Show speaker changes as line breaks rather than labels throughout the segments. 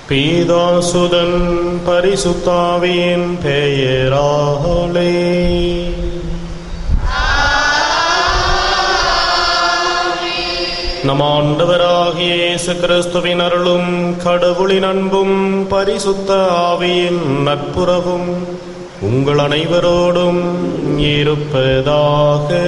பீதாசுதன் பரிசுத்தாவியின் பெயராலே நம் ஆண்டவராகிய இயேசு கிறிஸ்துவின் அருளும் கடவுளின் அன்பும் பரிசுத்த ஆவியின் நட்புறவும் உங்கள் அனைவரோடும் இருப்பதாக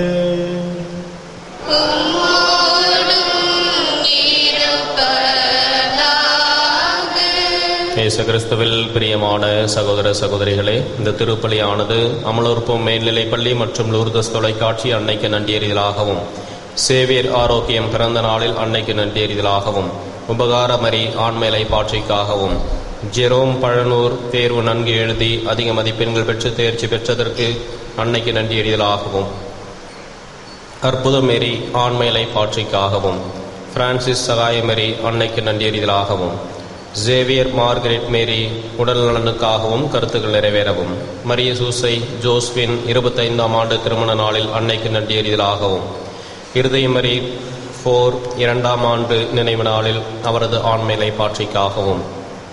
இயேசு கிறிஸ்துவில் பிரியமான சகோதர சகோதரிகளே இந்த திருப்பலியானது அமலோற்பம் மேல்நிலைப் பள்ளி மற்றும் லூர்தஸ் தொலைக்காட்சி அன்னைக்கு நன்றியறிதலாகவும் சேவியர் ஆரோக்கியம் பிறந்த நாளில் அன்னைக்கு நன்றியறிதலாகவும் உபகாரமரி ஆண்மேலை பாட்சிக்காகவும் ஜெரோம் பழனூர் தேர்வு நன்கு எழுதி அதிக மதிப்பெண்கள் பெற்று தேர்ச்சி பெற்றதற்கு அன்னைக்கு நன்றியறிதலாகவும் அற்புதமேரி ஆண்மேலை பாட்சிக்காகவும் பிரான்சிஸ் சகாயமேரி அன்னைக்கு நன்றியறிதலாகவும் ஜேவியர் மார்கரெட் மேரி உடல் நலனுக்காகவும் கருத்துக்கள் நிறைவேறவும் மரிய சூசை ஜோஸ்பின் இருபத்தைந்தாம் ஆண்டு திருமண நாளில் அன்னைக்கு நன்றியறிதலாகவும் இருதயமரி ஃபோர் இரண்டாம் ஆண்டு நினைவு நாளில் அவரது ஆண்மேலை பாட்சிக்காகவும்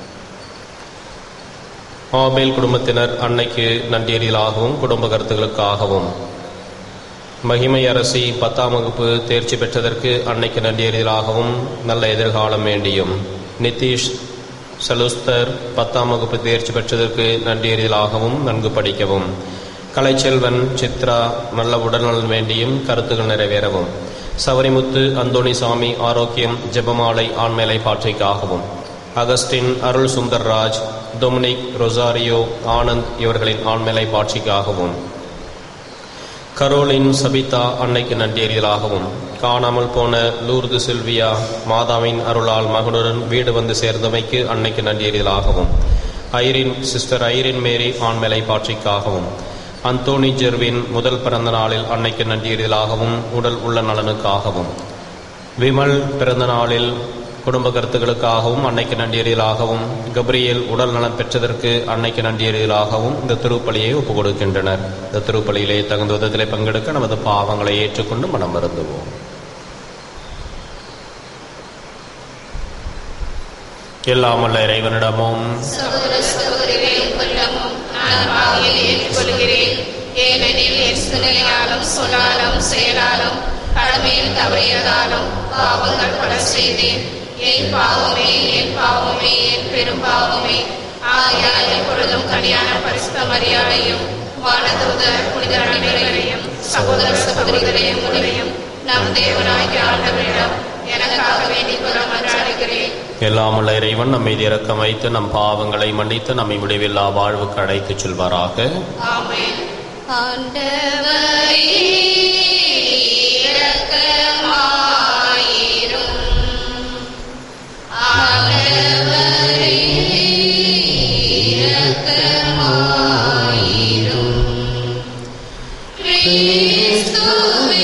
ஆபேல் குடும்பத்தினர் அன்னைக்கு நன்றியறிதலாகவும் குடும்ப கருத்துக்களுக்காகவும் மகிமை அரசி பத்தாம் வகுப்பு தேர்ச்சி பெற்றதற்கு அன்னைக்கு நன்றியறிதலாகவும் நல்ல எதிர்காலம் வேண்டியும் நிதிஷ் சலுஸ்தர் பத்தாம் வகுப்பு தேர்ச்சி பெற்றதற்கு நன்றியறிதலாகவும் நன்கு படிக்கவும் கலைச்செல்வன் சித்ரா நல்ல உடல்நலன் வேண்டியும் கருத்துக்கள் நிறைவேறவும் சவரிமுத்து அந்தோணிசாமி ஆரோக்கியம் ஜெபமாலை ஆண்மேலை பாற்றைக்காகவும் Augustine Arul Sundarraj Dominic Rosario Anand இவர்களின் ஆண்மேலை பாட்சிக்காகவும் கரோலின் சபிதா அன்னைக்கு நன்றியறிதலாகவும் காணாமல் போன லூர்து சில்வியா மாதாவின் அருளால் மகனுடன் வீடு வந்து சேர்ந்தமைக்கு அன்னைக்கு நன்றியறிதலாகவும் ஐரின் சிஸ்டர் ஐரின் மேரி ஆண்மேலை பாட்சிக்காகவும் அந்தோனி ஜெர்வின் முதல் பிறந்த நாளில் அன்னைக்கு நன்றியறிதலாகவும் உடல் உள்ள நலனுக்காகவும் விமல் பிறந்த நாளில் குடும்ப கருத்துக்களுக்காகவும் அன்னைக்கு நன்றியறிதலாகவும் கப்ரியேல் உடல் நலம் பெற்றதற்கு அன்னைக்கு நன்றியறிதலாகவும் இந்த திருப்பலியை ஒப்புக் கொடுக்கின்றனர் இந்த திருப்பலியிலே தகுந்த விதத்திலே பங்கெடுக்க நமது பாவங்களை ஏற்றுக்கொண்டு மனம் வருந்துவோம் எல்லாம் வல்ல இறைவனிடமும்
சகோதர சகோதரிகளே உங்களிடமும் நான் பாவியை ஏற்றுக்கொள்கிறேன் ஏனெனில் என் சிந்தனையாலும் சொல்லாலும் செயலாலும் கடமையில் தவறியதாலும் பாவங்கள் பல செய்தேன் என் பாவமே என் பாவமே என் பெரும் பாவமே ஆகையால் எப்பொழுதும் கல்யாண பரிசுத்த மரியாதையும் வானதூதர் புனித அனைவரையும் சகோதர சகோதரிகளையும் உங்களையும் நம் தேவனாகிய ஆண்டவரிடம் எனக்காக வேண்டிக் கொள்ள மன்றாடுகிறேன்
எல்லாம் உள்ள இறைவன் நம்மை இரக்கம் வைத்து நம் பாவங்களை மன்னித்து நம்மை முடிவில்லா வாழ்வுக்கு அழைத்துச் செல்வாராக
ஆமென். ஆண்டவரே, இரக்கமாயிரும். ஆண்டவரே, இரக்கமாயிரும். கிறிஸ்துவே,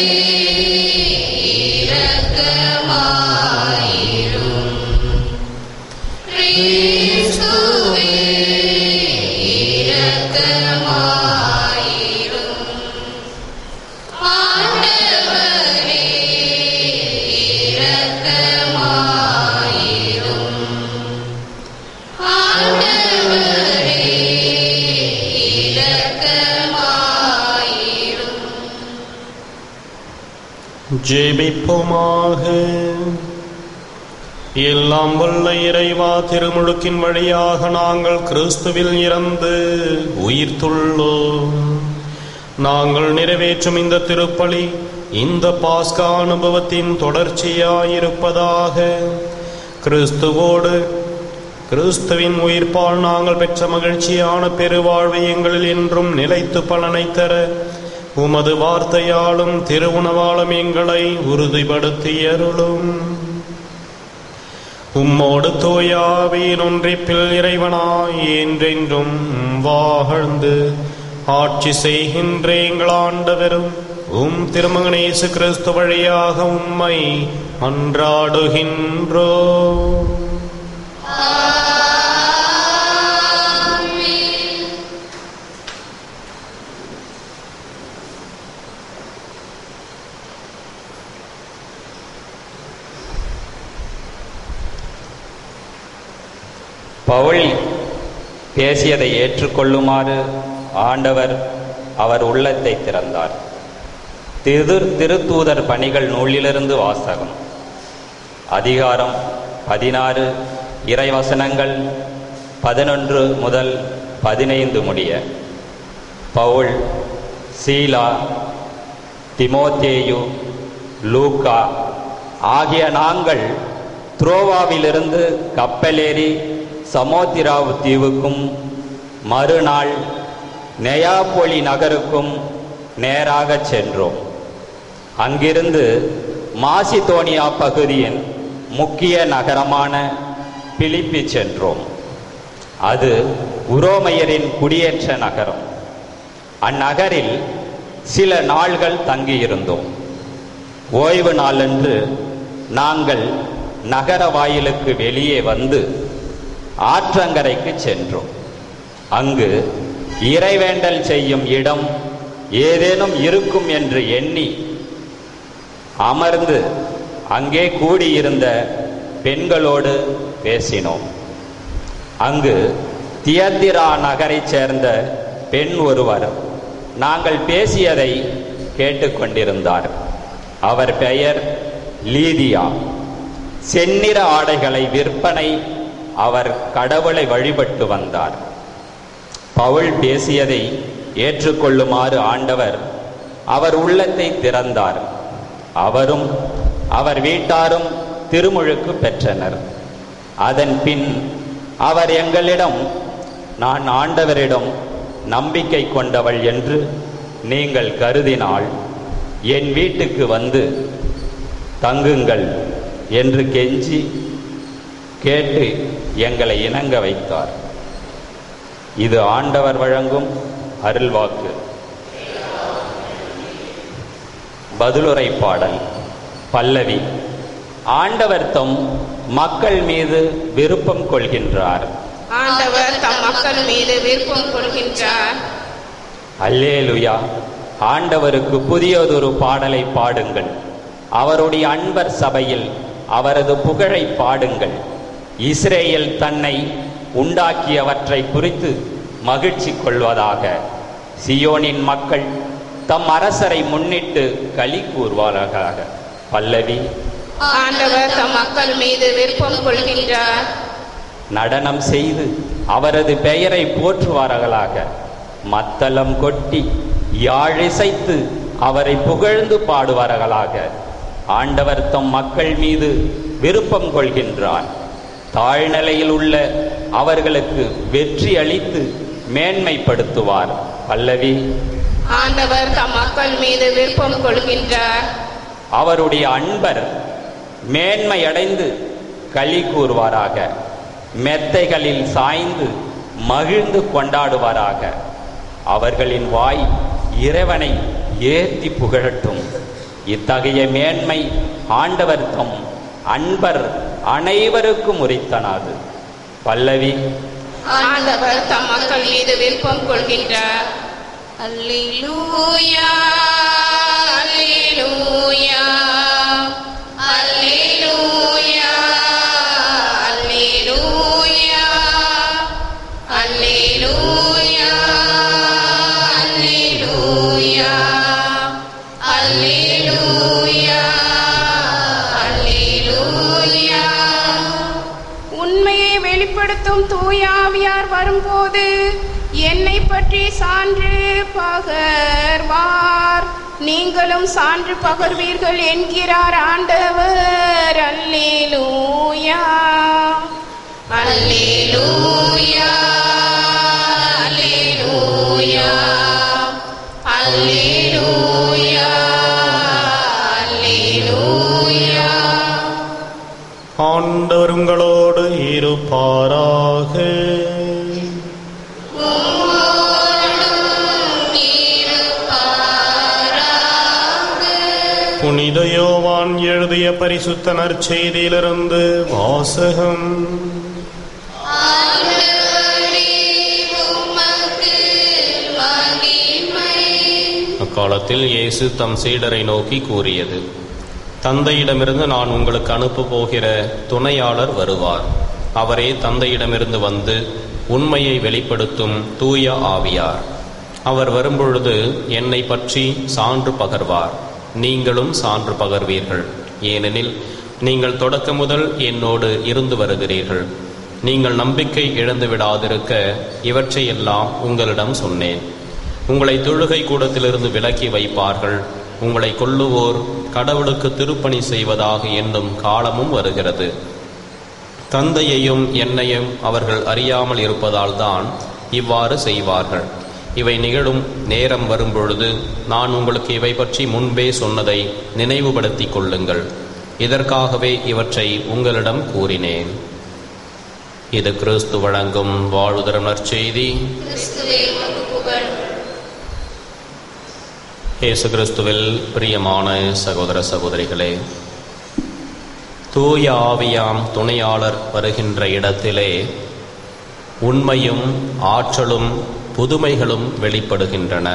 இரக்கமாயிரும். கிறிஸ்துவே, இரக்கமாயிரும். ஆண்டவரே, இரக்கமாயிரும். ஆண்டவரே, இரக்கமாயிரும்.
ஜெபிப்போமாக எல்லாம் வல்ல இறைவா திருமுழுக்கின் வழியாக நாங்கள் கிறிஸ்துவில் இறந்து உயிர்த்துள்ளோம் நாங்கள் நிறைவேற்றும் இந்த திருப்பலி இந்த பாஸ்கா அனுபவத்தின் தொடர்ச்சியாயிருப்பதாக கிறிஸ்துவோடு கிறிஸ்துவின் உயிர்ப்பால் நாங்கள் பெற்ற மகிழ்ச்சியான பெருவாழ்வை எங்களில் என்றும் நிலைத்து பலனை தர உமது வார்த்தையாலும் திருவுணவாலும் எங்களை உறுதிப்படுத்தியருளும் உம்மோடு தூயாவின் ஒன்றிப்பில் இறைவனாய் என்றென்றும் வாழ்ந்து ஆட்சி செய்கின்ற எங்கள் ஆண்டவரும் உம் திருமகனேசு கிறிஸ்து வழியாக உம்மை அன்றாடுகின்றோ
பவுல் பேசியதை ஏற்றுக்கொள்ளுமாறு ஆண்டவர் அவர் உள்ளத்தை திறந்தார் திரு திருத்தூதர் பணிகள் நூலிலிருந்து வாசகம் அதிகாரம் பதினாறு இறைவசனங்கள் பதினொன்று முதல் பதினைந்து முடிய பவுல் சீலா திமோத்தேயு லூக்கா ஆகிய நாங்கள் துரோவாவிலிருந்து கப்பலேறி சமோத்திராவு தீவுக்கும் மறுநாள் நெயாபொலி நகருக்கும் நேராகச் சென்றோம் அங்கிருந்து மாசிதோனியா பகுதியின் முக்கிய நகரமான பிலிப்பி சென்றோம் அது உரோமையரின் குடியேற்ற நகரம் அந்நகரில் சில நாள்கள் தங்கியிருந்தோம் ஓய்வு நாளன்று நாங்கள் நகர வாயிலுக்கு வெளியே வந்து ஆற்றங்கரைக்கு சென்றோம் அங்கு இறைவேண்டல் செய்யும் இடம் ஏதேனும் இருக்கும் என்று எண்ணி அமர்ந்து அங்கே கூடியிருந்த பெண்களோடு பேசினோம் அங்கு தியத்திரா நகரைச் சேர்ந்த பெண் ஒருவர் நாங்கள் பேசியதை கேட்டுக்கொண்டிருந்தார் அவர் பெயர் லீதியா செந்நிற ஆடைகளை விற்பனை அவர் கடவுளை வழிபட்டு வந்தார் பவுல் பேசியதை ஏற்றுக்கொள்ளுமாறு ஆண்டவர் அவர் உள்ளத்தை திறந்தார் அவரும் அவர் வீட்டாரும் திருமுழுக்கு பெற்றனர் அதன் பின் அவர் எங்களிடம் நான் ஆண்டவரிடம் நம்பிக்கை கொண்டவள் என்று நீங்கள் கருதினால் என் வீட்டுக்கு வந்து தங்குங்கள் என்று கெஞ்சி கேட்டு எங்களை இணங்க வைத்தார் இது ஆண்டவர் வழங்கும் அருள்வாக்கு பதிலுரை பாடல் பல்லவி ஆண்டவர் தம் மக்கள் மீது விருப்பம் கொள்கின்றார்
ஆண்டவர் தம் மக்கள் மீது விருப்பம் கொள்கின்றார்
அல்லேலுயா ஆண்டவருக்கு புதியதொரு பாடலை பாடுங்கள் அவருடைய அன்பர் சபையில் அவரது புகழை பாடுங்கள் இஸ்ரேல் தன்னை உண்டாக்கியவற்றை குறித்து மகிழ்ச்சி கொள்வதாக சியோனின் மக்கள் தம் அரசரை முன்னிட்டு களி கூறுவாராக பல்லவி
ஆண்டவர் தம் மக்கள் மீது விருப்பம் கொள்கின்றார்
நடனம் செய்து அவரது பெயரை போற்றுவார்களாக மத்தளம் கொட்டி யாழிசைத்து அவரை புகழ்ந்து பாடுவார்களாக ஆண்டவர் தம் மக்கள் மீது விருப்பம் கொள்கின்றார் தாழ்நிலையில் உள்ள அவர்களுக்கு வெற்றி அளித்து மேன்மைப்படுத்துவார் பல்லவி
ஆண்டவர் தம் மக்கள் மீது விருப்பம் கொள்கின்றார்
அவருடைய அன்பர் மேன்மையடைந்து களி கூறுவாராக மெத்தைகளில் சாய்ந்து மகிழ்ந்து கொண்டாடுவாராக அவர்களின் வாய் இறைவனை ஏத்தி புகழட்டும் இத்தகைய மேன்மை ஆண்டவர் தம் அன்பர் அனைவருக்கும் உரித்தனாது பல்லவி
ஆண்டவர் தம் மக்கள் மீது விருப்பம் கொள்கின்றார் அல்லேலூயா அல்லேலூயா அல்லேலூயா அல்லேலூயா அல்லேலூயா அல்லேலூயா அல்லேலூயா அல்லேலூயா
உண்மையை வெளிப்படுத்தும் தூயாவியார் வரும்போது என்னை பற்றி சான்று பகர்வார் நீங்களும் சான்று பகர்வீர்கள் என்கிறார் ஆண்டவர் அல்லேலூயா
அல்லேலூயா அல்லேலூயா அல்லேலூயா அல்லேலூயா
ஆண்டவர் உங்களோடு இருப்பாராக புனித யோவான் எழுதிய பரிசுத்த நற்செய்தியிலிருந்து வாசகம்
அக்காலத்தில் இயேசு தம் சீடரை நோக்கி கூறியது தந்தையிடமிருந்து நான் உங்களுக்கு அனுப்ப போகிற துணையாளர் வருவார் அவரே தந்தையிடமிருந்து வந்து உண்மையை வெளிப்படுத்தும் தூய ஆவியார் அவர் வரும்பொழுது என்னை பற்றி சான்று பகர்வார் நீங்களும் சான்று பகர்வீர்கள் ஏனெனில் நீங்கள் தொடக்க முதல் என்னோடு இருந்து வருகிறீர்கள் நீங்கள் நம்பிக்கை இழந்து விடாதிருக்க இவற்றையெல்லாம் உங்களிடம் சொன்னேன் உங்களை தொழுகை கூடத்திலிருந்து விலக்கி வைப்பார்கள் உங்களை கொல்லுவோர் கடவுளுக்கு திருப்பணி செய்வதாக என்னும் காலமும் வருகிறது தந்தையையும் என்னையும் அவர்கள் அறியாமல் இருப்பதால் தான் இவ்வாறு செய்வார்கள் இவை நிகழும் நேரம் வரும்பொழுது நான் உங்களுக்கு இவை பற்றி முன்பே சொன்னதை நினைவுபடுத்திக் கொள்ளுங்கள் இதற்காகவே இவற்றை உங்களிடம் கூறினேன் இது கிறிஸ்து வழங்கும் வாழ்வுதரம் நற்செய்தி
கிறிஸ்துவே உமக்கு புகழ்
இயேசு கிறிஸ்துவில் பிரியமான சகோதர சகோதரிகளே தூய ஆவியாம் துணையாளர் வருகின்ற இடத்திலே உண்மையும் ஆற்றலும் புதுமைகளும் வெளிப்படுகின்றன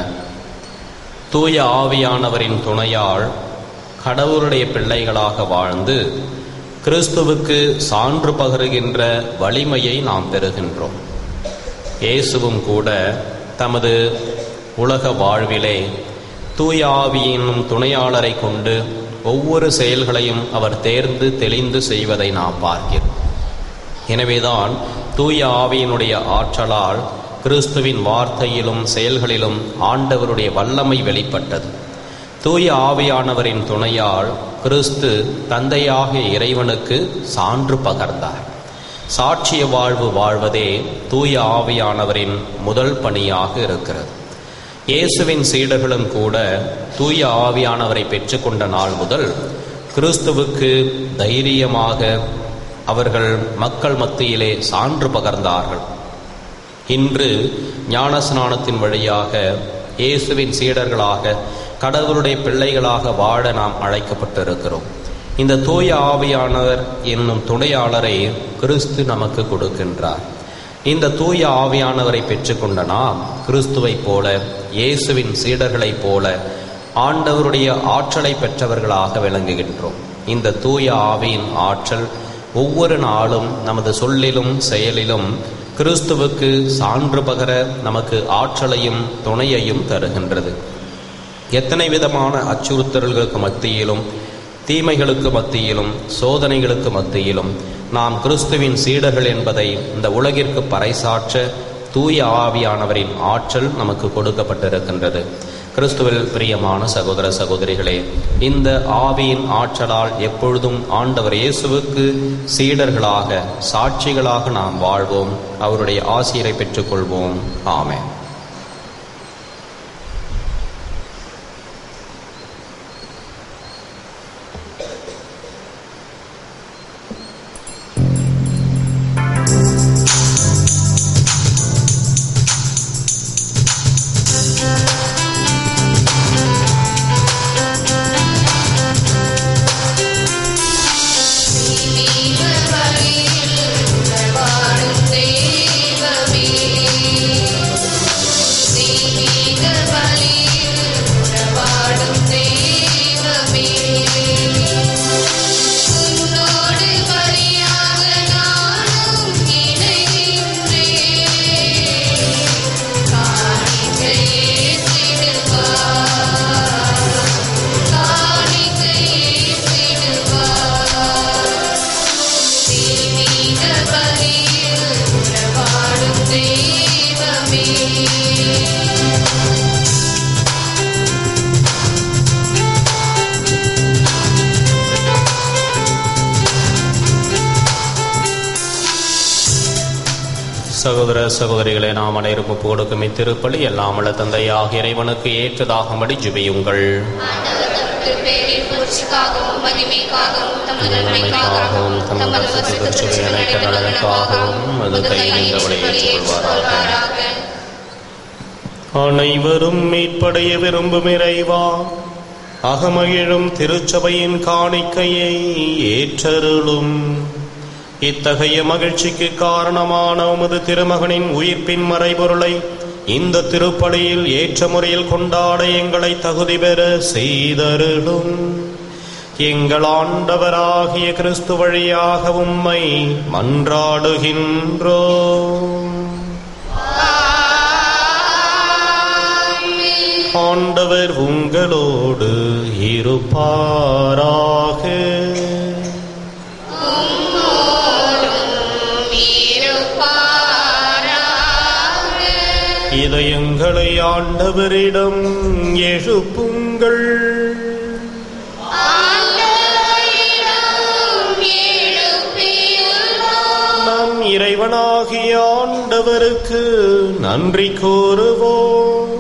தூய ஆவியானவரின் துணையால் கடவுளுடைய பிள்ளைகளாக வாழ்ந்து கிறிஸ்துவுக்கு சான்று பகருகின்ற வலிமையை நாம் பெறுகின்றோம் இயேசுவும் கூட தமது உலக வாழ்விலே தூய ஆவியினும் துணையாளரை கொண்டு ஒவ்வொரு செயல்களையும் அவர் தேர்ந்து தெளிந்து செய்வதை நாம் பார்க்கிறோம் எனவேதான் தூய ஆவியினுடைய ஆற்றலால் கிறிஸ்துவின் வார்த்தையிலும் செயல்களிலும் ஆண்டவருடைய வல்லமை வெளிப்பட்டது தூய ஆவியானவரின் துணையால் கிறிஸ்து தந்தையாகிய இறைவனுக்கு சான்று பகர்ந்தார் சாட்சிய வாழ்வு வாழ்வதே தூய ஆவியானவரின் முதல் பணியாக இருக்கிறது இயேசுவின் சீடர்களும் கூட தூய ஆவியானவரை பெற்றுக்கொண்ட நாள் முதல் கிறிஸ்துவுக்கு தைரியமாக அவர்கள் மக்கள் மத்தியிலே சான்று பகர்ந்தார்கள் இன்று ஞானஸ்நானத்தின் வழியாக இயேசுவின் சீடர்களாக கடவுளுடைய பிள்ளைகளாக வாழ நாம் அழைக்கப்பட்டிருக்கிறோம் இந்த தூய ஆவியானவர் என்னும் துணையாளரை கிறிஸ்து நமக்கு கொடுக்கின்றார் இந்த தூய ஆவியானவரை பெற்றுக்கொண்ட நாம் கிறிஸ்துவைப் போல இயேசுவின் சீடர்களைப் போல ஆண்டவருடைய ஆற்றலை பெற்றவர்களாக விளங்குகின்றோம் இந்த தூய ஆவியின் ஆற்றல் ஒவ்வொரு நாளும் நமது சொல்லிலும் செயலிலும் கிறிஸ்துவுக்கு சான்று பகர நமக்கு ஆற்றலையும் துணையையும் தருகின்றது எத்தனை விதமான அச்சுறுத்தல்களுக்கு மத்தியிலும் தீமைகளுக்கு மத்தியிலும் சோதனைகளுக்கு மத்தியிலும் நாம் கிறிஸ்துவின் சீடர்கள் என்பதை இந்த உலகிற்கு பறைசாற்ற தூய ஆவியானவரின் ஆற்றல் நமக்கு கொடுக்கப்பட்டிருக்கின்றது கிறிஸ்துவில் பிரியமான சகோதர சகோதரிகளே இந்த ஆவியின் ஆற்றலால் எப்பொழுதும் ஆண்டவர் இயேசுவுக்கு சீடர்களாக சாட்சிகளாக நாம் வாழ்வோம் அவருடைய ஆசிரியரை பெற்றுக்கொள்வோம் ஆமென்
தெய்வீக வழியில் வாழும் தெய்வமே தெய்வீக வழியில் வாழும் தெய்வமே உன்னோடு பலியாக நானும் இணைகின்றேன் காணிக்கையே சிடுவார் காணிக்கையே சிடுவார் தெய்வீக பலியில் வாழும் தெய்வமே
சகோதர சகோதரிகளை நாம் அனைவரும் ஒப்பு கொடுக்கும் இத்திருப்பலி எல்லாம் உள்ள தந்தையாக இறைவனுக்கு ஏற்றதாகும்படி ஜுபியுங்கள்
ஆண்டவர் தமது பேரின் புகழ்ச்சிக்காகவும் மகிமைக்காகவும் தமது நன்மைக்காகவும் தமது வசதி அனைத்து நலனுக்காகவும் மது கையில் ஏற்றுக்கொள்வாராக
அனைவரும் மீட்படைய விரும்பும் இறைவா அகமகிழும் திருச்சபையின் காணிக்கையை ஏற்றருளும் இத்தகைய மகிழ்ச்சிக்கு காரணமான உமது திருமகனின் உயிர்ப்பின் மறைபொருளை இந்த திருப்பலியில் ஏற்ற முறையில் கொண்டாட எங்களை தகுதி பெற செய்தருளும் எங்கள் ஆண்டவராகிய கிறிஸ்து வழியாக உம்மை மன்றாடுகின்றோம் ஆண்டவர் உங்களோடு இருப்பாராக இதயங்களை ஆண்டவரிடம் எழுப்புங்கள் நம் இறைவனாகிய ஆண்டவருக்கு நன்றி கூறுவோம்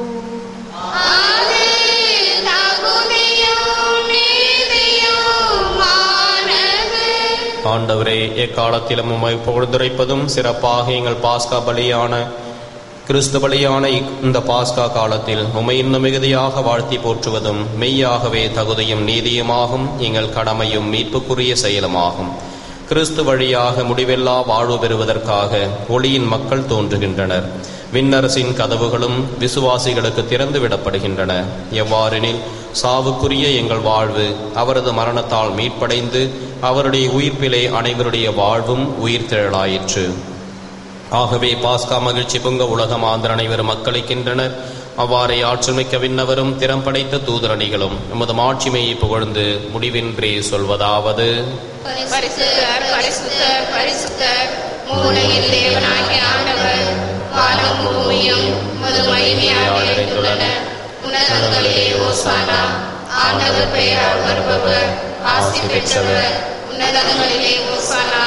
ஆண்டவரே எக்காலத்திலும் உம்மை புகழ்ந்துரைப்பதும் சிறப்பாக எங்கள் பாஸ்கா பலியான கிறிஸ்து பலியான இக்- இந்த பாஸ்கா காலத்தில் உம்மை இன்னும் மிகுதியாக வாழ்த்தி போற்றுவதும் மெய்யாகவே தகுதியும் நீதியுமாகும் எங்கள் கடமையும் மீட்புக்குரிய செயலுமாகும் கிறிஸ்து வழியாக முடிவெல்லா வாழ்வு பெறுவதற்காக ஒளியின் மக்கள் தோன்றுகின்றனர் விண்ணரசின் கதவுகளும் விசுவாசிகளுக்கு திறந்து விடப்படுகின்றன எவ்வாறெனில் சாவுக்குரிய எங்கள் வாழ்வு அவரது மரணத்தால் மீட்படைந்து அவருடைய உயிர்ப்பிலே அனைவருடைய வாழ்வும் உயிர்த்தெழலாயிற்று ஆகவே பாஸ்கா மகிழ்ச்சி பொங்க உலகம் ஆந்திர அனைவரும் மக்களிக்கின்றனர் அவ்வாறே ஆற்றமிக்க விண்ணவரும் திறம் படைத்த தூதரணிகளும் எமது மாட்சிமையை புகழ்ந்து முடிவின்றி சொல்வதாவது
பரிசுத்தர் பரிசுத்தர் பரிசுத்தர் மூலையில் தேவனாகிய ஆண்டவர் வானம் பூமியும் மது மகிமையாக நிறைந்துள்ளன உன்னதங்களிலே ஓசானா ஆண்டவர் பெயரால் வருபவர் ஆசி பெற்றவர் உன்னதங்களிலே ஓசானா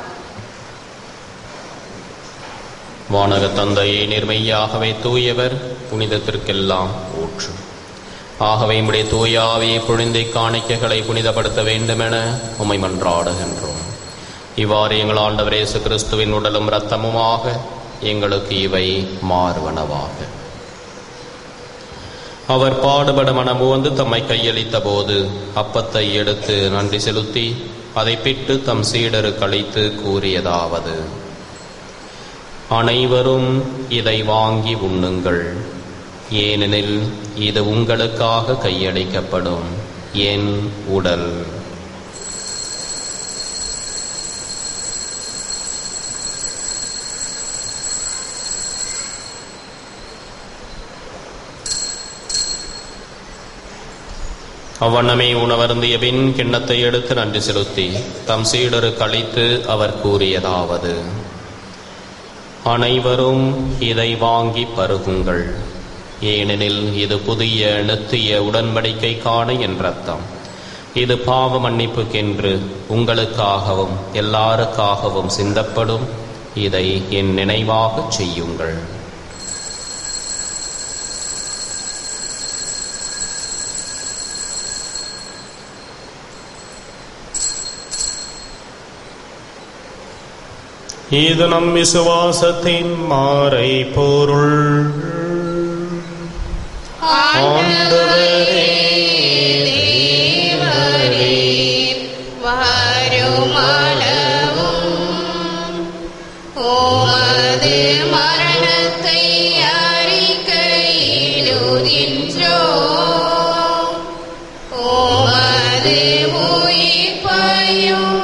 வானக தந்தையே நிர்மையாகவே தூயவர் புனிதத்திற்கெல்லாம் ஊற்று ஆகவே உம்முடைய தூயாவியை பொழிந்தை காணிக்கைகளை புனிதப்படுத்த வேண்டுமென உம்மை மன்றாடுகின்றோம் இவ்வாறு எங்கள் ஆண்டவர் இயேசு கிறிஸ்துவின் உடலும் இரத்தமுமாக எங்களுக்கு இவை மாறுவனவாக அவர் பாடுபட மனமுவந்து தம்மை கையளித்த போது அப்பத்தை எடுத்து நன்றி செலுத்தி அதை பிட்டு தம் சீடருக்கு அளித்து கூறியதாவது அனைவரும் இதை வாங்கி உண்ணுங்கள் ஏனெனில் இது உங்களுக்காக கையளிக்கப்படும் என் உடல் அவ்வண்ணமே உணவருந்திய பின் கிண்ணத்தை எடுத்து நன்றி செலுத்தி தம் சீடருக்கு அளித்து அவர் கூறியதாவது அனைவரும் இதை வாங்கி பருகுங்கள் ஏனெனில் இது புதிய நித்திய உடன்படிக்கைக்கான என் ரத்தம் இது பாவ மன்னிப்புக்கென்று உங்களுக்காகவும் எல்லாருக்காகவும் சிந்தப்படும் இதை என் நினைவாகச் செய்யுங்கள்
இது நம் விசுவாசத்தின் மாறை பொருள் ஆண்டவரே
தேவரீர் வருமளவும் உமது மரணத்தை அறிக்கையிடுகின்றோம் உமது உயிர்ப்பையும்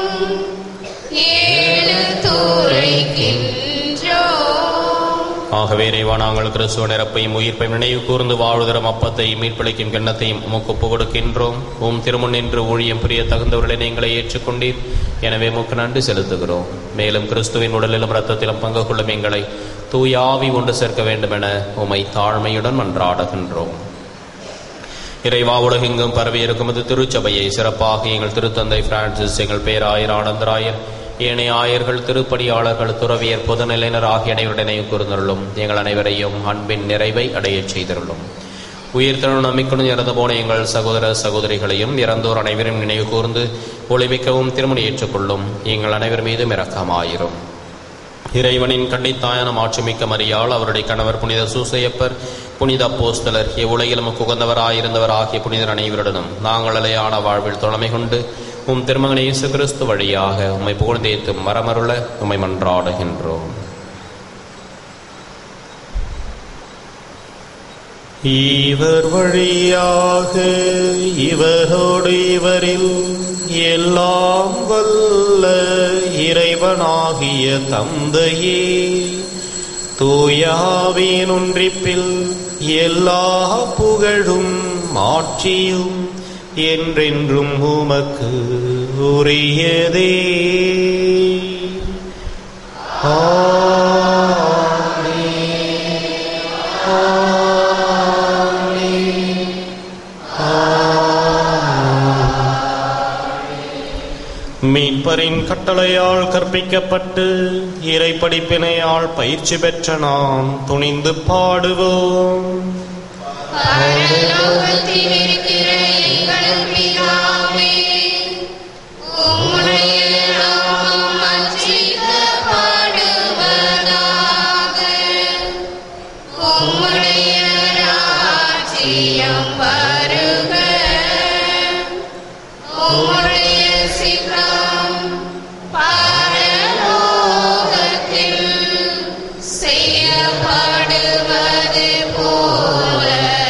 எடுத்துரைக்கின்றோம்
ஆகவே இறைவா நாங்கள் கிறிஸ்துவ நிரப்பையும் உயிர்ப்பையும் நினைவு கூர்ந்து வாழ்தரும் அப்பத்தையும் மீட்பளிக்கும் கிண்ணத்தையும் உமக்கு ஒப்புக் கொடுக்கின்றோம் உம் திருமுன் நின்று ஊழியம் புரிய தகுந்தவர்களை நீங்களை ஏற்றுக்கொண்டீர் எனவே உமக்கு நன்றி செலுத்துகிறோம் மேலும் கிறிஸ்துவின் உடலிலும் இரத்தத்திலும் பங்கு கொள்ளும் எங்களை தூயாவி ஒன்று சேர்க்க வேண்டுமென உமை தாழ்மையுடன் மன்றாடுகின்றோம் இறைவா உலகெங்கும் பரவி இருக்குமது திருச்சபையை சிறப்பாக எங்கள் திருத்தந்தை பிரான்சிஸ் எங்கள் பேராயர் ஆனந்தராயர் ஏனைய ஆயர்கள் திருப்படியாளர்கள் துறவியர் பொதுநிலையினர் ஆகிய அனைவருடைய நினைவு கூர்ந்தருளும் எங்கள் அனைவரையும் அன்பின் நிறைவை அடையச் செய்தருளும் உயிர்த்தெழும் நம்பிக்கையுடன் இறந்து போன எங்கள் சகோதர சகோதரிகளையும் இறந்தோர் அனைவரும் நினைவு கூர்ந்து ஒளிமிக்கவும் திருமணி ஏற்றுக்கொள்ளும் எங்கள் அனைவர் மீதும் இரக்கமாயிரும் இறைவனின் கண்ணித்தாயான மாட்சிமிக்க மரியாள் அவருடைய கணவர் புனித சூசையப்பர் புனித அப்போஸ்தலர் இவ்வுலகிலும் குகந்தவராயிருந்தவர் ஆகிய புனிதர் அனைவருடனும் நாங்கள் அலையான வாழ்வில் தொழமை கொண்டு உம் திருமகன் இயேசு கிறிஸ்து வழியாக உம்மை புகழ்ந்தேத்தும் மரமருள உம்மை மன்றாடுகின்றோம்
இவர் வழியாக இவரோடு இவரில் எல்லாம் வல்ல இறைவனாகிய தந்தையே தூயாவின் ஒன்றிப்பில் எல்லா புகழும் ஆட்சியும் என்றென்றும் உமக்கு உரியதே மீட்பரின் கட்டளையால் கற்பிக்கப்பட்டு இறை படிப்பினையால் பயிற்சி பெற்ற நாம் துணிந்து பாடுவோம்
பரலோகத்தில் இருக்கிற எங்கள் பிதாவே, உம்முடைய நாமம் அர்ச்சிக்கப்படுவதாக. உம்முடைய ராஜ்யம் வருக. உம்முடைய சித்தம் பரலோகத்தில் செய்யப்படுவது போல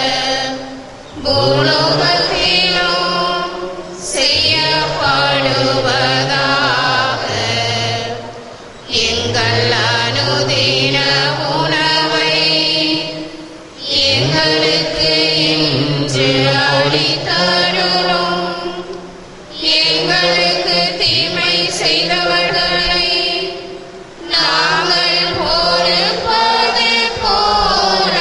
பூலோகத்திலும் செய்யப்படுவதாக எங்கள் அனுதின உணவை எங்களுக்கு இன்று அளித்தருளும் எங்களுக்கு தீமை செய்தவர்களை நாங்கள் பொறுப்பது போல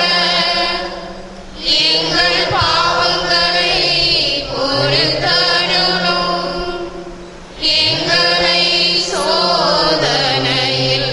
எங்கள் பாவங்களை பொறுத்தருளும் எங்களை சோதனையில்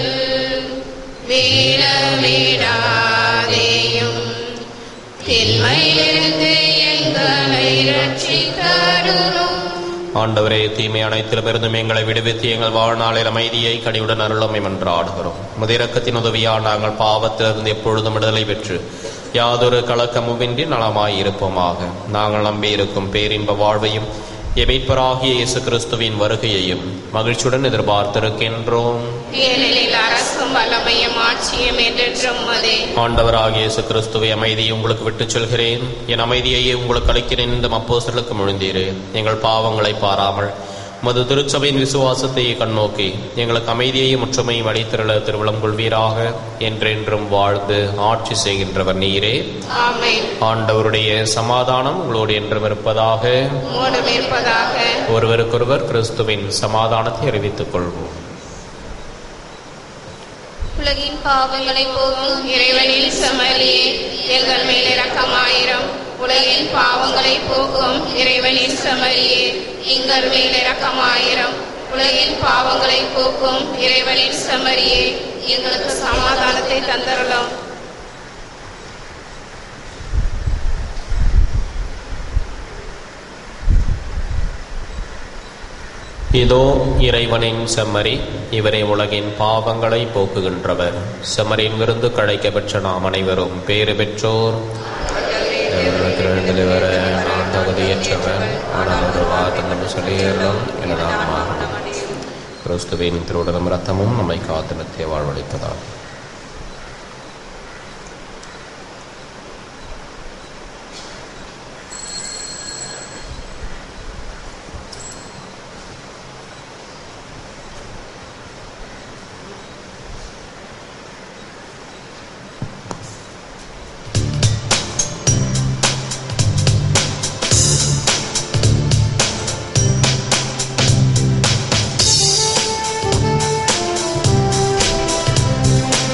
விழவிடாதேயும் திண்மையிலிருந்து எங்களை ரட்சித்தருளும்
ஆண்டவரே தீமை அனைத்திலுமிருந்தும் எங்களை விடுவித்து எங்கள் வாழ்நாளில் அமைதியை கனிவுடன் அருளமை என்றாடுகிறோம் முதிரக்கத்தின் உதவியால் நாங்கள் பாவத்திலிருந்து எப்பொழுதும் விடுதலை பெற்று யாதொரு கலக்கமுமின்றி நலமாய் இருப்போமாக நாங்கள் நம்பியிருக்கும் பேரின்ப வாழ்வையும் எமைப்பராகிய இயேசு கிறிஸ்துவின் வருகையையும் மகிழ்ச்சியுடன் எதிர்பார்த்திருக்கின்றோம்
ஏனெனில் அரசும் வல்லமையும் ஆட்சியும் என்றென்றும் அதே
ஆண்டவராகிய இயேசு கிறிஸ்துவை அமைதியை உங்களுக்கு விட்டுச் செல்கிறேன் என் அமைதியையே உங்களுக்கு அளிக்கிறேன் இந்த அப்போஸ்தலருக்கு முழுந்தீரே எங்கள் பாவங்களை பாராமல் மது திருச்சபையின் விசுவாசத்தை கண்ணோக்கி எங்களுக்கு அமைதியையும் ஒற்றுமையும் அளித்திரள திருவிழம் கொள்வீராக என்றென்றும் வாழ்ந்து ஆட்சி செய்கின்றவர் நீரே
ஆமென்
ஆண்டவருடைய சமாதானம் உங்களோடு என்றும் இருப்பதாக
மூடும் இருப்பதாக
ஒருவருக்கொருவர் கிறிஸ்துவின் சமாதானத்தை அறிவித்துக் கொள்வோம்
உலகின் பாவங்களை போக்கும் இறைவனின் சமலியே எங்கள் மேல் இரக்கமாயிரம் உலகின் பாவங்களை போக்கும் இறைவனின் சமலியே எங்கள் மேல் இரக்கமாயிரம் உலகின் பாவங்களை போக்கும் இறைவனின் சமரியே எங்களுக்கு சமாதானத்தை தந்தரலாம்
இதோ இறைவனின் செம்மறி இவரே உலகின் பாவங்களை போக்குகின்றவர் செம்மறியின் விருந்து கழைக்க பெற்ற நாம் அனைவரும் பேறு பெற்றோர் வர நான் தகுதியற்றவன் ஆனால் ஒரு வார்த்தை நம்ம சொல்லியெல்லாம் எனதானமாக கிறிஸ்துவின் திருவுடலும் ரத்தமும் நம்மை காத்து நித்திய வாழ்வளிப்பதாகும்
ஆமென்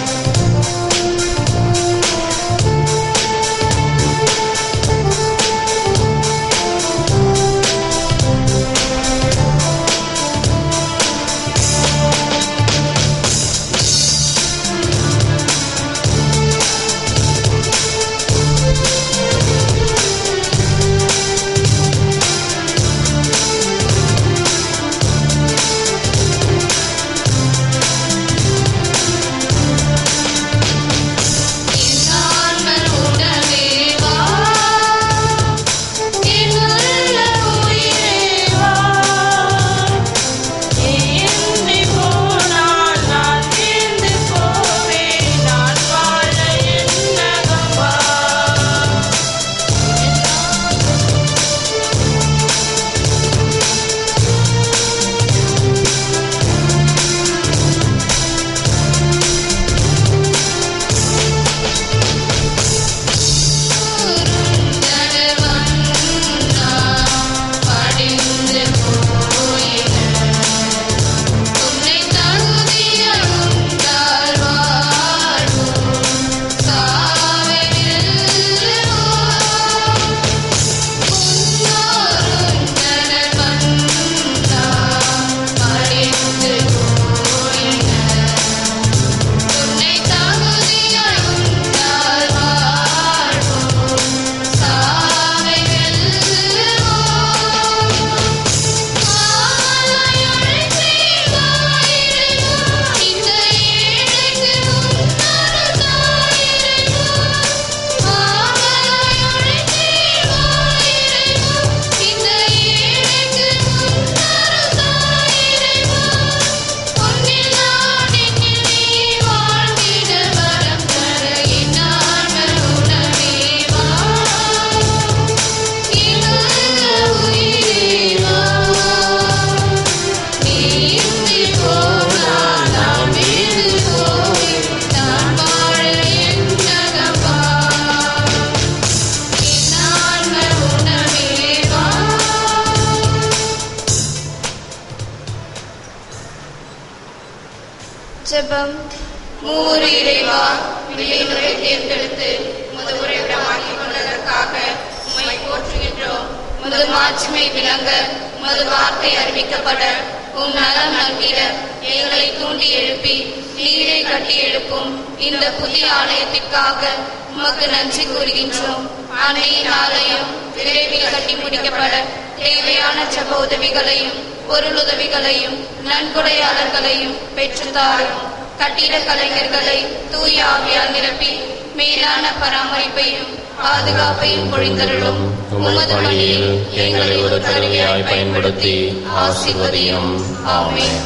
ஜெபம்
மூவர் இறைவா வில்லினுரை தேர்ந்தெடுத்து முது உறைவிடமாக்கிக் கொண்டதற்காக உம்மை போற்றுகின்றோம் முது மாட்சிமை விளங்க முது வார்த்தை அறிவிக்கப்பட உம் நலம் நல்கிட எங்களை தூண்டி எழுப்பி நீரை கட்டி எழுப்பும் இந்த புதிய ஆலயத்திற்காக உமக்கு நன்றி கூறுகின்றோம் அன்னையின் ஆலயம் விரைவில் கட்டி முடிக்கப்பட தேவையான ஜப உதவிகளையும் பொருள் உதவிகளையும் நன்கொடையாளர்களையும் பெற்றுத்தாரும் கட்டிட கலைஞர்களை தூய ஆவியால் நிரப்பி மேலான பராமரிப்பையும் பாதுகாப்பையும் பொழிந்தருளும்
உமது பணியில் எங்களை ஒரு கருவியாய் பயன்படுத்தி ஆசிர்வதியும் ஆமென்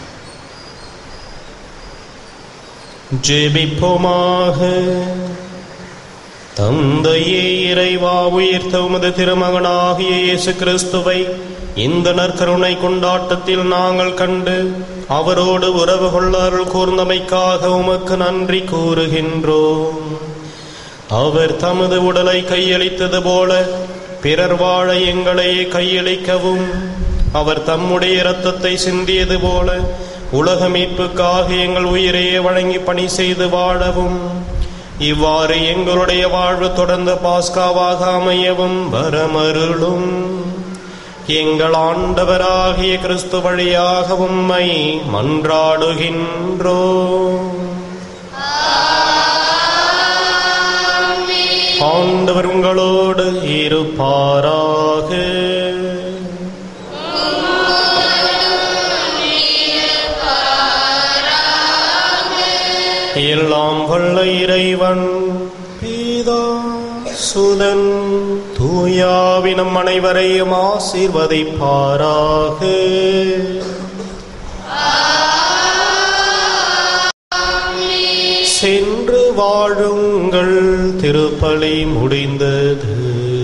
ஜெபிப்போமாக தந்தையே இறைவா உயிர்த்த உமது திருமகனாகிய இயேசு கிறிஸ்துவை இந்த நற்கருணை கொண்டாட்டத்தில் நாங்கள் கண்டு அவரோடு உறவு கொள்ள அருள் கூர்ந்தமைக்காக உமக்கு நன்றி கூறுகின்றோம் அவர் தமது உடலை கையளித்தது போல பிறர் வாழ எங்களையே கையளிக்கவும் அவர் தம்முடைய இரத்தத்தை சிந்தியது போல உலக மீட்புக்காக எங்கள் உயிரையே வழங்கி பணி செய்து வாழவும் இவ்வாறு எங்களுடைய வாழ்வு தொடர்ந்த பாஸ்காவாக அமையவும் வரமருளும் எங்கள் ஆண்டவராகிய கிறிஸ்து வழியாக உம்மை மன்றாடுகின்றோம் ஆண்டவர் உங்களோடு இருப்பாராக எல்லாம் வல்ல இறைவன் பீதா சுதன் தூயாவினம் அனைவரையும் ஆசீர்வதிப்பாராக சென்று வாழுங்கள் திருப்பலி முடிந்தது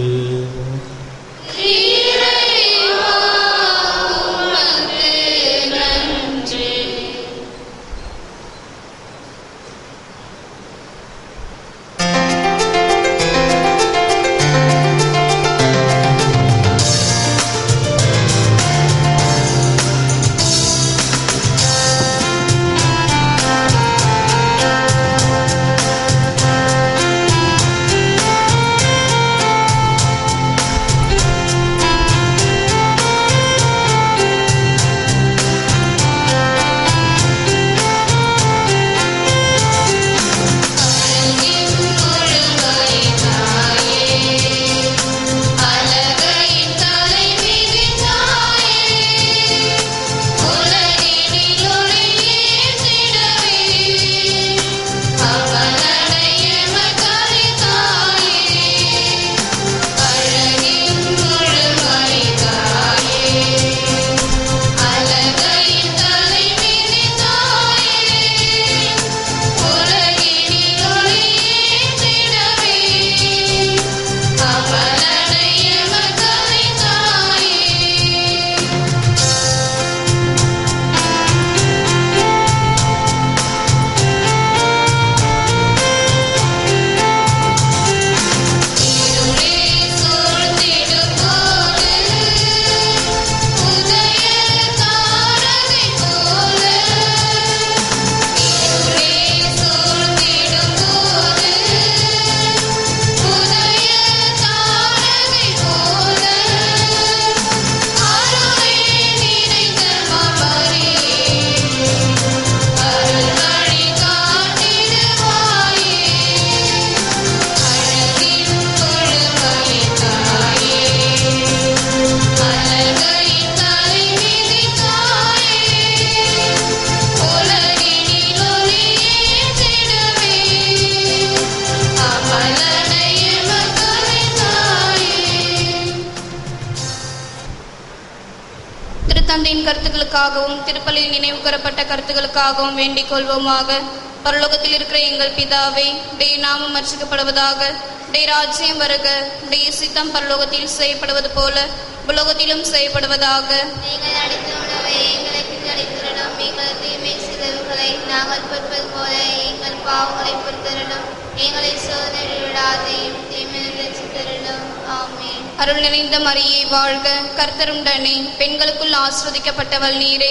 திருத்தந்தையின் கருத்துக்களுக்காகவும் திருப்பலியில் நினைவு கூறப்பட்ட கருத்துக்களுக்காகவும் வேண்டிக் கொள்வோமாக பரலோகத்தில் இருக்கிற எங்கள் பிதாவே டே நாமம் அர்ச்சிக்கப்படுவதாக டே ராஜ்யம் வருக டே சித்தம் பரலோகத்தில் செய்யப்படுவது போல உலகத்திலும் செய்யப்படுவதாக
நீங்கள் அளித்த உணவை எங்களுக்கு அளித்திரணும் எங்கள் தீமை சிதவுகளை நாங்கள் பொறுப்பது போல எங்கள் பாவங்களை பொறுத்தரணும் எங்களை சோதனை விடாதையும் தீமை ரசித்தரணும் ஆமென்
அருள் நிறைந்த மரியே வாழ்க கர்த்தருண்டனே பெண்களுக்குள் ஆஸ்வதிக்கப்பட்டவள் நீரே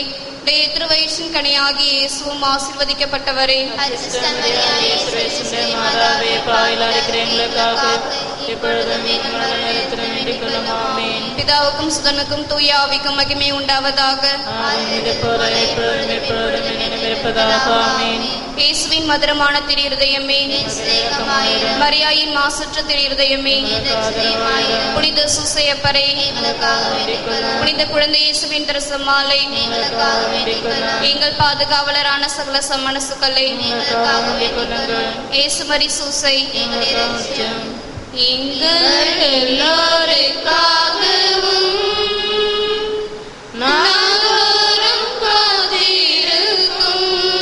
உடைய திருவயிற்றின் கனியாகிய இயேசுவும் ஆசீர்வதிக்கப்பட்டவரே
அரிசிஸ்தமரியாயே சுரேசுரே மாதாவே பாவிலா இருக்கிற எங்களுக்காக இப்பொழுதும் எங்கள் மரண நேரத்திலும் வேண்டிக் கொள்ளும் ஆமென்
பிதாவுக்கும் சுதனுக்கும் தூய ஆவிக்கும் மகிமை உண்டாவதாக
ஆமென் இது போல எப்பொழுதும் எப்பொழுதும் என்னிடம் இருப்பதாக ஆமென்
இயேசுவின் மதுரமான திரு இருதயமே
சிநேகமாயிரும்
மரியாயின் மாசற்ற திரு இருதயமே
ஆதரவாயிரும்
புனித சுசையப்பரே
எங்களுக்காக வேண்டிக் கொள்ளும்
புனித குழந்தை இயேசுவின் திருசமாலை
எங்களுக்காக வேண்டிக் கொள்ளும்
எங்கள் பாதுகாவலரான சகல சமணசுக்களை
எங்களுக்காக வேண்டிக் கொள்ளுங்கள்
இயேசுமரி சூசை
எங்கள் இரட்சியம்
எங்கள்
எல்லோருக்காகவும் நாள்தோறும் காத்திருக்கும்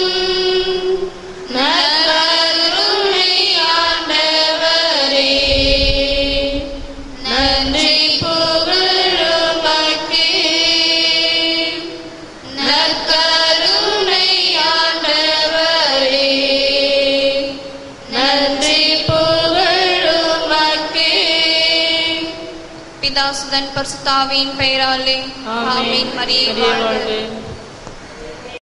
நற்கருணை ஆண்டவரே, நன்றி புகழுமக்கே. நற்கருணை ஆண்டவரே, நன்றி புகழுமக்கே.
பிதாசுதன் பரிசுத்தாவின் பெயராலே ஆமீன் மரியே வாழ்க